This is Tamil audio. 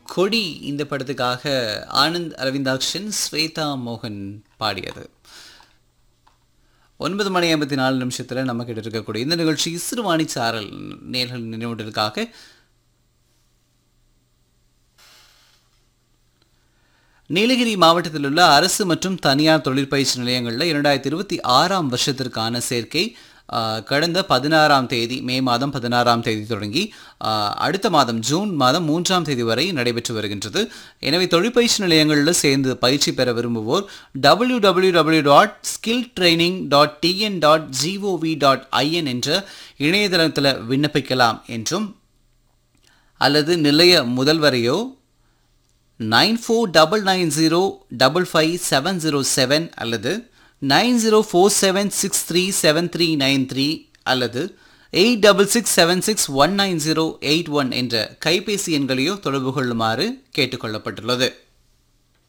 கொடி இந்த படத்துக்காக ஆனந்த் அரவிந்தாக்ஷன் ஸ்வேதா மோகன் பாடியது ஒன்பது மணி ஐம்பத்தி நாலு நிமிஷத்தில் நம்ம கிட்ட இருக்கக்கூடிய இந்த நிகழ்ச்சி சிறுவாணி சாரல் நேர்கள் நினைவுகளுக்காக நீலகிரி மாவட்டத்தில் உள்ள அரசு மற்றும் தனியார் தொழிற்பயிற்சி நிலையங்களில் இரண்டாயிரத்தி இருபத்தி ஆறாம் வருஷத்திற்கான சேர்க்கை ஆஹ், கடந்த பதினாறாம் தேதி மே மாதம் பதினாறாம் தேதி தொடங்கி ஆஹ், அடுத்த மாதம் ஜூன் மாதம் மூன்றாம் தேதி வரை நடைபெற்று வருகின்றது எனவே தொழிற்பயிற்சி நிலையங்களில் சேர்ந்து பயிற்சி பெற விரும்புவோர் W W W dot skill training dot TN dot GOV dot IN என்ற இணையதளத்தில் விண்ணப்பிக்கலாம் என்றும் அல்லது நிலைய முதல்வரையோ nine four double nine zero double five seven zero seven அல்லது nine zero four seven six three seven three nine three அல்லது eight double six seven six one nine zero eight one என்ற கைபேசி எண்களையோ தொடர்பு கொள்ளுமாறு கேட்டுக்கொள்ளப்பட்டுள்ளது